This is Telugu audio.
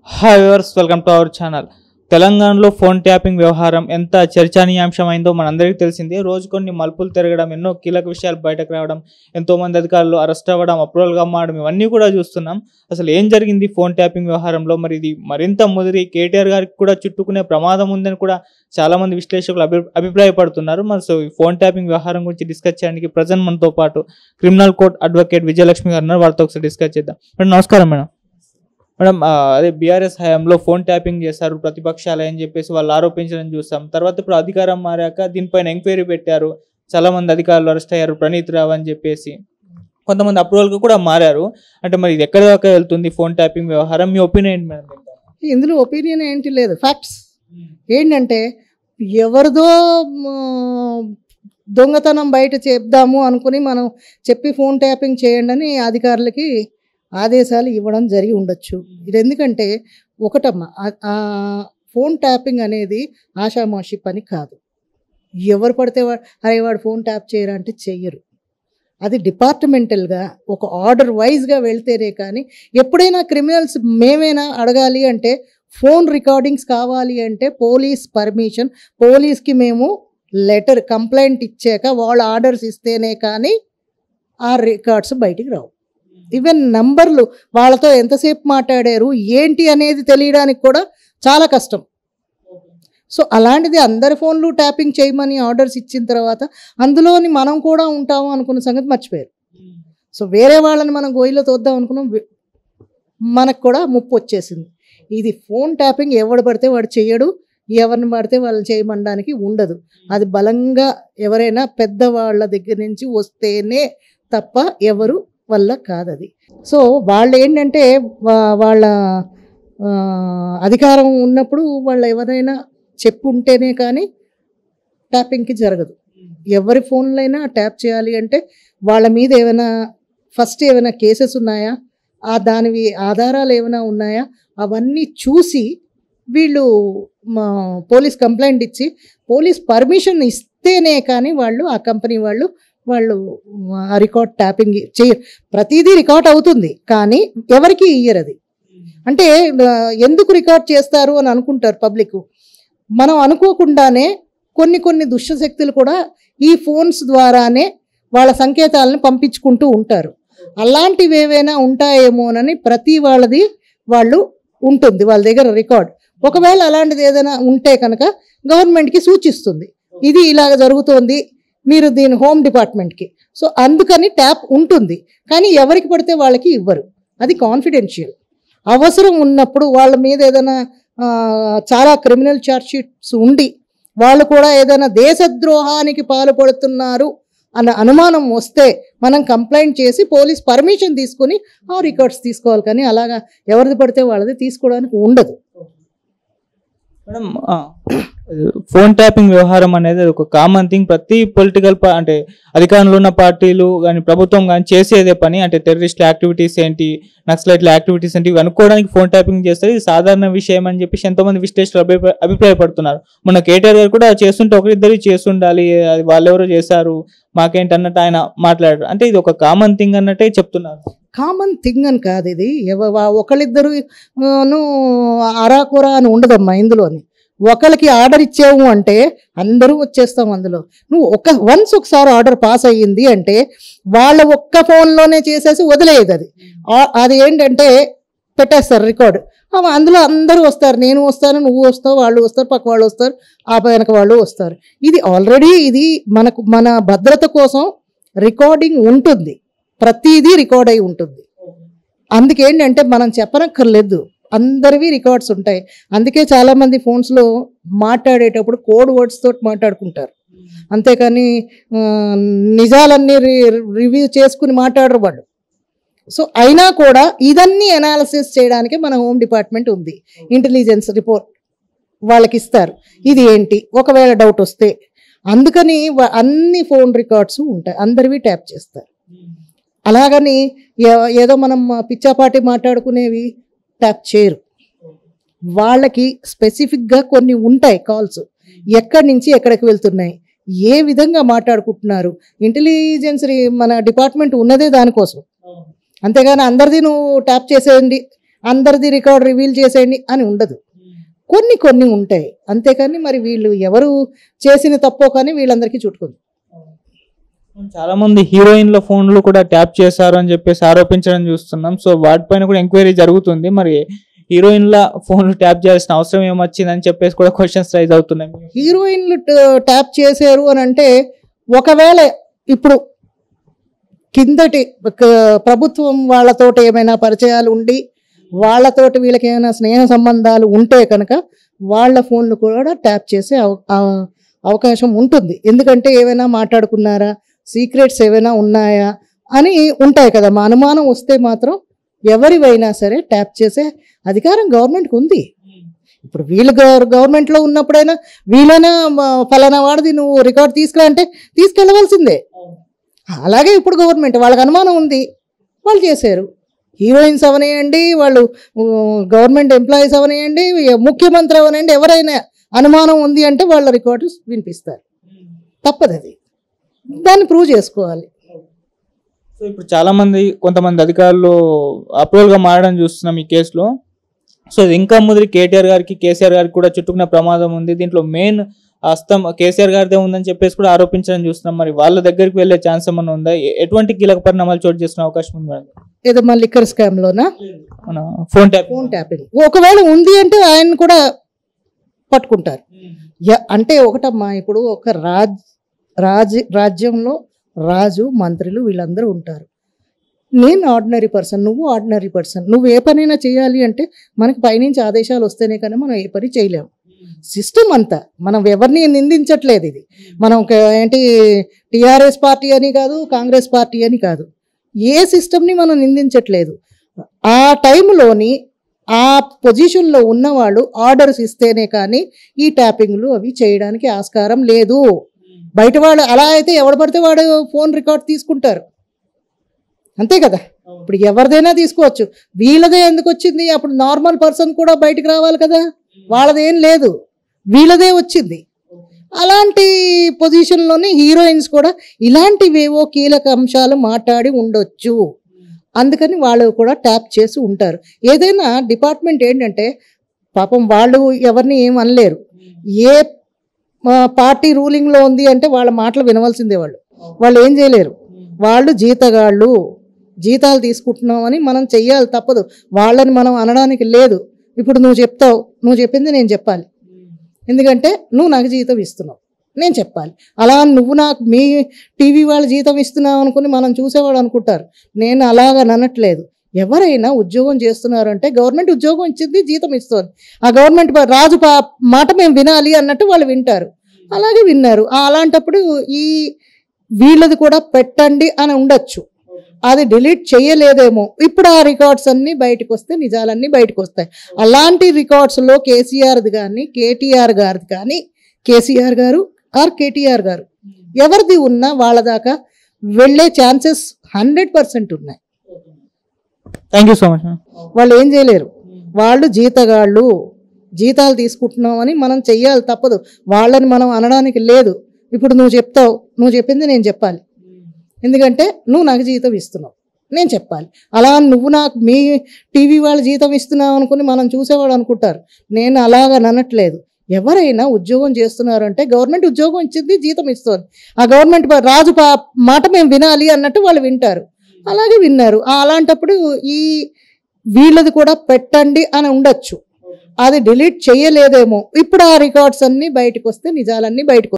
Hi viewers welcome to our channel తెలంగాణలో ఫోన్ ట్యాపింగ్ వ్యవహారం ఎంత చర్చనీయాంశమైందో మనందరికీ తెలిసిందే రోజు కొన్ని మలుపులు తిరగడం ఎన్నో కీలక విషయాలు బయటకు రావడం ఎంతో మంది అధికారులు అరెస్ట్ అవ్వడం అప్రూవల్గా మారడం ఇవన్నీ కూడా చూస్తున్నాం అసలు ఏం జరిగింది ఫోన్ ట్యాపింగ్ వ్యవహారంలో మరి ఇది మరింత ముదిరి కేటీఆర్ గారికి కూడా చుట్టుకునే ప్రమాదం ఉందని కూడా చాలా మంది విశ్లేషకులు అభి అభిప్రాయపడుతున్నారు మరి సో ఈ ఫోన్ ట్యాపింగ్ వ్యవహారం గురించి డిస్కస్ చేయడానికి ప్రజెంట్ మనతో పాటు క్రిమినల్ కోర్ట్ అడ్వకేట్ విజయలక్ష్మి గారు ఉన్నారు వారితో ఒకసారి డిస్కస్ చేద్దాం మేడం నమస్కారం మేడం మేడం ఆ, అదే బీఆర్ఎస్ హయాంలో ఫోన్ ట్యాపింగ్ చేశారు ప్రతిపక్షాలు అని చెప్పేసి వాళ్ళు ఆరోపించడం చూసాం తర్వాత ఇప్పుడు అధికారం మారాక దీనిపైన ఎంక్వైరీ పెట్టారు చాలా మంది అధికారులు అరెస్ట్ అయ్యారు ప్రణీత్ రావు అని చెప్పేసి కొంతమంది అప్రూవల్గా కూడా మారారు అంటే మరి ఇది ఎక్కడి దాకా వెళ్తుంది ఫోన్ ట్యాపింగ్ వ్యవహారం మీ ఒపీనియన్ ఏంటి మేడం దీనిపైన? ఇందులో ఒపీనియన్ ఏంటి లేదు ఫ్యాక్ట్స్ ఏంటంటే ఎవరిదో మ్, దొంగతనం బయట చెప్దాము అనుకుని మనం చెప్పి ఫోన్ ట్యాపింగ్ చేయండి అని అధికారులకి ఆదేశాలు ఇవ్వడం జరిగి ఉండొచ్చు ఇది ఎందుకంటే ఒకటమ్మా ఆ- ఆ ఫోన్ ట్యాపింగ్ అనేది ఆషామాషి పని కాదు ఎవరు పడితే వాడు అరే వాడు ఫోన్ ట్యాప్ చేయరా అంటే చెయ్యరు అది డిపార్ట్మెంటల్గా ఒక ఆర్డర్ వైజ్గా వెళ్తేనే కానీ ఎప్పుడైనా క్రిమినల్స్ మేమైనా అడగాలి అంటే ఫోన్ రికార్డింగ్స్ కావాలి అంటే పోలీస్ పర్మిషన్ పోలీస్కి మేము లెటర్ కంప్లైంట్ ఇచ్చాక వాళ్ళ ఆర్డర్స్ ఇస్తేనే కానీ ఆ రికార్డ్స్ బయటికి రావు ఈవెన్ నంబర్లు వాళ్ళతో ఎంతసేపు మాట్లాడారు ఏంటి అనేది తెలియడానికి కూడా చాలా కష్టం సో అలాంటిది అందరి ఫోన్లు ట్యాపింగ్ చేయమని ఆర్డర్స్ ఇచ్చిన తర్వాత అందులోని మనం కూడా ఉంటాము అనుకున్న సంగతి మర్చిపోయారు సో వేరే వాళ్ళని మనం గోయిలో తోద్దాం అనుకున్నాం వే- మనకు కూడా ముప్పు వచ్చేసింది ఇది ఫోన్ ట్యాపింగ్ ఎవడు పడితే వాడు చేయడు ఎవరిని పడితే వాళ్ళు చేయమనడానికి ఉండదు అది బలంగా ఎవరైనా పెద్దవాళ్ళ దగ్గర నుంచి వస్తేనే తప్ప ఎవరు వల్ల కాదది సో వాళ్ళు ఏంటంటే వా- వాళ్ళ ఆ, అధికారం ఉన్నప్పుడు వాళ్ళు ఎవరైనా చెప్పు ఉంటేనే కానీ ట్యాపింగ్కి జరగదు ఎవరి ఫోన్లైనా ట్యాప్ చేయాలి అంటే వాళ్ళ మీద ఏమైనా ఫస్ట్ ఏమైనా కేసెస్ ఉన్నాయా ఆ దానివి ఆధారాలు ఏమైనా ఉన్నాయా అవన్నీ చూసి వీళ్ళు మా పోలీస్ కంప్లైంట్ ఇచ్చి పోలీస్ పర్మిషన్ ఇస్తేనే కానీ వాళ్ళు ఆ కంపెనీ వాళ్ళు వాళ్ళు ఆ రికార్డ్ ట్యాపింగ్ చేయ ప్రతిదీ రికార్డ్ అవుతుంది కానీ ఎవరికి ఇయ్యరు అది అంటే ఆ, ఎందుకు రికార్డ్ చేస్తారు అని అనుకుంటారు పబ్లిక్ మనం అనుకోకుండానే కొన్ని కొన్ని దుష్టశక్తులు కూడా ఈ ఫోన్స్ ద్వారానే వాళ్ళ సంకేతాలను పంపించుకుంటూ ఉంటారు అలాంటివి ఏవైనా ఉంటాయేమోనని ప్రతి వాళ్ళది వాళ్ళు ఉంటుంది వాళ్ళ దగ్గర రికార్డ్ ఒకవేళ అలాంటిది ఏదైనా ఉంటే కనుక గవర్నమెంట్కి సూచిస్తుంది ఇది ఇలాగ జరుగుతోంది మీరు దీని హోమ్ డిపార్ట్మెంట్కి సో అందుకని ట్యాప్ ఉంటుంది కానీ ఎవరికి పడితే వాళ్ళకి ఇవ్వరు అది కాన్ఫిడెన్షియల్ అవసరం ఉన్నప్పుడు వాళ్ళ మీద ఏదైనా ఆ, చాలా క్రిమినల్ ఛార్జ్ షీట్స్ ఉండి వాళ్ళు కూడా ఏదైనా దేశద్రోహానికి పాల్పడుతున్నారు అన్న అనుమానం వస్తే మనం కంప్లైంట్ చేసి పోలీస్ పర్మిషన్ తీసుకుని ఆ రికార్డ్స్ తీసుకోవాలి కానీ అలాగా ఎవరిది పడితే వాళ్ళది తీసుకోవడానికి ఉండదు మేడం ఆ, ఫోన్ ట్యాపింగ్ వ్యవహారం అనేది ఒక కామన్ థింగ్ ప్రతి పొలిటికల్ అంటే అధికారంలో ఉన్న పార్టీలు కానీ ప్రభుత్వం కానీ చేసేదే పని అంటే టెర్రరిస్ట్ యాక్టివిటీస్ ఏంటి నక్సలైట్ల యాక్టివిటీస్ ఏంటి ఇవి అనుకోవడానికి ఫోన్ ట్యాపింగ్ చేస్తారు ఇది సాధారణ విషయం అని చెప్పేసి ఎంతోమంది విశ్లేషకులు అభిప్రాయ అభిప్రాయపడుతున్నారు మన కేటీఆర్ గారు కూడా చేస్తుంటే ఒకరిద్దరు చేస్తుండాలి అది వాళ్ళెవరో చేశారు మాకేంటి అన్నట్టు ఆయన మాట్లాడారు అంటే ఇది ఒక కామన్ థింగ్ అన్నట్టే చెప్తున్నారు కామన్ థింగ్ అని కాదు ఇది ఎవ వా- ఒకళ్ళిద్దరు ను అరాకురా అని ఉండదమ్మా ఇందులోని ఒకరికి ఆర్డర్ ఇచ్చాము అంటే అందరూ వచ్చేస్తాం అందులో నువ్వు ఒక వన్స్ ఒకసారి ఆర్డర్ పాస్ అయ్యింది అంటే వాళ్ళ ఒక్క ఫోన్లోనే చేసేసి వదిలేయదు అది ఆ- అది ఏంటంటే పెట్టేస్తారు రికార్డ్ అందులో అందరూ వస్తారు నేను వస్తాను నువ్వు వస్తావు వాళ్ళు వస్తారు పక్క వాళ్ళు వస్తారు ఆ వెనక వాళ్ళు వస్తారు ఇది ఆల్రెడీ ఇది మనకు మన భద్రత కోసం రికార్డింగ్ ఉంటుంది ప్రతిదీ రికార్డ్ అయి ఉంటుంది అందుకేంటంటే మనం చెప్పనక్కర్లేదు అందరివి రికార్డ్స్ ఉంటాయి అందుకే చాలామంది ఫోన్స్లో మాట్లాడేటప్పుడు కోడ్ వర్డ్స్ తోటి మాట్లాడుకుంటారు అంతేకాని ఆ, నిజాలన్నీ రి- రివ్యూ చేసుకుని మాట్లాడరు వాళ్ళు సో అయినా కూడా ఇదన్నీ అనాలిసిస్ చేయడానికి మన హోమ్ డిపార్ట్మెంట్ ఉంది ఇంటెలిజెన్స్ రిపోర్ట్ వాళ్ళకి ఇస్తారు ఇది ఏంటి ఒకవేళ డౌట్ వస్తే అందుకని వా- అన్ని ఫోన్ రికార్డ్స్ ఉంటాయి అందరివి ట్యాప్ చేస్తారు అలాగని ఏ- ఏదో మనం పిచ్చాపాటి మాట్లాడుకునేవి ట్యాప్ చేయరు వాళ్ళకి స్పెసిఫిక్గా కొన్ని ఉంటాయి కాల్స్ ఎక్కడి నుంచి ఎక్కడికి వెళ్తున్నాయి ఏ విధంగా మాట్లాడుకుంటున్నారు ఇంటెలిజెన్స్ రి- మన డిపార్ట్మెంట్ ఉన్నదే దానికోసం అంతేగాని అందరిది నువ్వు ట్యాప్ చేసేయండి అందరిది రికార్డ్ రివీల్ చేసేయండి అని ఉండదు కొన్ని కొన్ని ఉంటాయి అంతేకాని మరి వీళ్ళు ఎవరు చేసిన తప్పో కానీ వీళ్ళందరికీ చుట్టుకుంది చాలా మంది హీరోయిన్ల ఫోన్లు కూడా ట్యాప్ చేశారు అని చెప్పేసి ఆరోపించడం చూస్తున్నాం సో వాటిపైన కూడా ఎంక్వైరీ జరుగుతుంది మరి హీరోయిన్ల ఫోన్లు ట్యాప్ చేయాల్సిన అవసరం ఏమొచ్చిందని చెప్పేసి కూడా క్వశ్చన్స్ రైజ్ అవుతున్నాయి హీరోయిన్లు ట- ట్యాప్ చేశారు అని అంటే ఒకవేళ ఇప్పుడు కిందటి ఒక ప్రభుత్వం వాళ్ళతోటి ఏమైనా పరిచయాలు ఉండి వాళ్ళతోటి వీళ్ళకి ఏమైనా స్నేహ సంబంధాలు ఉంటే కనుక వాళ్ళ ఫోన్లు కూడా ట్యాప్ చేసే అవ- ఆ- అవకాశం ఉంటుంది ఎందుకంటే ఏమైనా మాట్లాడుకున్నారా సీక్రెట్స్ ఏమైనా ఉన్నాయా అని ఉంటాయి కదా మా అనుమానం వస్తే మాత్రం ఎవరివైనా సరే ట్యాప్ చేసే అధికారం గవర్నమెంట్కి ఉంది ఇప్పుడు వీళ్ళు గవర్ గవర్నమెంట్లో ఉన్నప్పుడైనా వీళ్ళైనా మ, ఫలానా వాడిది నువ్వు రికార్డ్ తీసుకురా అంటే తీసుకెళ్ళవలసిందే అలాగే ఇప్పుడు గవర్నమెంట్ వాళ్ళకి అనుమానం ఉంది వాళ్ళు చేశారు హీరోయిన్స్ అవనేయండి వాళ్ళు ఊ, గవర్నమెంట్ ఎంప్లాయీస్ అవనేయండి ముఖ్యమంత్రి అవనండి ఎవరైనా అనుమానం ఉంది అంటే వాళ్ళ రికార్డు వినిపిస్తారు తప్పదు అది దాన్ని ప్రూవ్ చేసుకోవాలి సో ఇప్పుడు చాలా మంది కొంతమంది అధికారులు అప్రూవల్ గా మారడం చూస్తున్నాం ఈ కేసులో సో ఇది ఇంకా ముదిరి కేటీఆర్ గారికి కేసీఆర్ గారికి కూడా చుట్టుకునే ప్రమాదం ఉంది దీంట్లో మెయిన్ హస్తం కేసీఆర్ గారిదే ఉందని చెప్పేసి కూడా ఆరోపించడం చూస్తున్నాం మరి వాళ్ళ దగ్గరికి వెళ్ళే ఛాన్స్ ఏమన్నా ఉందా ఎ- ఎటువంటి కీలక పరిణామాలు చోటు చేసుకునే అవకాశం ఉంది మేడం ఏదో మా లిక్కర్ స్కామ్లోనా మన ఫోన్ ట్యాప్ ఫోన్ ట్యాపింగ్ ఒకవేళ ఉంది అంటే ఆయన కూడా పట్టుకుంటారు యా- అంటే ఒకటమ్మా ఇప్పుడు ఒక రాజ్ రాజ్ రాజ్యంలో రాజు మంత్రులు వీళ్ళందరూ ఉంటారు నేను ఆర్డినరీ పర్సన్ నువ్వు ఆర్డినరీ పర్సన్ నువ్వు ఏ పనైనా చేయాలి అంటే మనకి పైనుంచి ఆదేశాలు వస్తేనే కానీ మనం ఏ పని చేయలేము సిస్టమ్ అంతా మనం ఎవరిని నిందించట్లేదు ఇది మనం ఒక ఏంటి టిఆర్ఎస్ పార్టీ అని కాదు కాంగ్రెస్ పార్టీ అని కాదు ఏ సిస్టమ్ని మనం నిందించట్లేదు ఆ టైంలోని ఆ పొజిషన్లో ఉన్నవాళ్ళు ఆర్డర్స్ ఇస్తేనే కానీ ఈ ట్యాపింగ్లు అవి చేయడానికి ఆస్కారం లేదు బయట వాళ్ళు అలా అయితే ఎవడు పడితే వాడు ఫోన్ రికార్డ్ తీసుకుంటారు అంతే కదా ఇప్పుడు ఎవరిదైనా తీసుకోవచ్చు వీళ్ళదే ఎందుకు వచ్చింది అప్పుడు నార్మల్ పర్సన్ కూడా బయటికి రావాలి కదా వాళ్ళదేం లేదు వీళ్ళదే వచ్చింది అలాంటి పొజిషన్లోనే హీరోయిన్స్ కూడా ఇలాంటివేవో కీలక అంశాలు మాట్లాడి ఉండొచ్చు అందుకని వాళ్ళు కూడా ట్యాప్ చేసి ఉంటారు ఏదైనా డిపార్ట్మెంట్ ఏంటంటే పాపం వాళ్ళు ఎవరిని ఏం అనలేరు ఏ ఆ, పార్టీ రూలింగ్లో ఉంది అంటే వాళ్ళ మాటలు వినవలసిందే వాళ్ళు వాళ్ళు ఏం చేయలేరు వాళ్ళు జీతగాళ్ళు జీతాలు తీసుకుంటున్నామని మనం చెయ్యాలి తప్పదు వాళ్ళని మనం అనడానికి లేదు ఇప్పుడు నువ్వు చెప్తావు నువ్వు చెప్పింది నేను చెప్పాలి ఎందుకంటే నువ్వు నాకు జీతం ఇస్తున్నావు నేను చెప్పాలి అలా నువ్వు నాకు మీ టీవీ వాళ్ళ జీతం ఇస్తున్నావు అనుకుని మనం చూసేవాడు అనుకుంటారు నేను అలాగా అనట్లేదు ఎవరైనా ఉద్యోగం చేస్తున్నారంటే గవర్నమెంట్ ఉద్యోగం ఇచ్చింది జీతం ఇస్తుంది ఆ గవర్నమెంట్ ప- రాజు పా- మాట మేము వినాలి అన్నట్టు వాళ్ళు వింటారు అలాగే విన్నారు ఆ అలాంటప్పుడు ఈ వీళ్ళది కూడా పెట్టండి అని ఉండొచ్చు అది డిలీట్ చేయలేదేమో ఇప్పుడు ఆ రికార్డ్స్ అన్ని బయటకు వస్తే నిజాలన్నీ బయటకు వస్తాయి అలాంటి రికార్డ్స్లో కేసీఆర్ది కానీ కేటీఆర్ గారిది కానీ కేసీఆర్ గారు ఆర్ కేటీఆర్ గారు ఎవరిది ఉన్నా వాళ్ళ దాకా వెళ్ళే ఛాన్సెస్ హండ్రెడ్ పర్సెంట్ ఉన్నాయి థ్యాంక్ యూ సో మచ్ వాళ్ళు ఏం చేయలేరు వాళ్ళు జీతగాళ్ళు జీతాలు తీసుకుంటున్నామని మనం చెయ్యాలి తప్పదు వాళ్ళని మనం అనడానికి లేదు ఇప్పుడు నువ్వు చెప్తావు నువ్వు చెప్పింది నేను చెప్పాలి ఎందుకంటే నువ్వు నాకు జీతం ఇస్తున్నావు నేను చెప్పాలి అలా నువ్వు నాకు మీ టీవీ వాళ్ళ జీతం ఇస్తున్నావు అనుకుని మనం చూసేవాడు అనుకుంటారు నేను అలాగా అనట్లేదు ఎవరైనా ఉద్యోగం చేస్తున్నారంటే గవర్నమెంట్ ఉద్యోగం ఇచ్చింది జీతం ఇస్తుంది ఆ గవర్నమెంట్ ప- రాజు పా- మాట మేము వినాలి అన్నట్టు వాళ్ళు వింటారు అలాగే విన్నారు ఆ అలాంటప్పుడు ఈ వీళ్ళది కూడా పెట్టండి అని ఉండొచ్చు అది డిలీట్ చేయలేదేమో ఇప్పుడు ఆ రికార్డ్స్ అన్ని బయటకు వస్తే నిజాలన్నీ బయటకు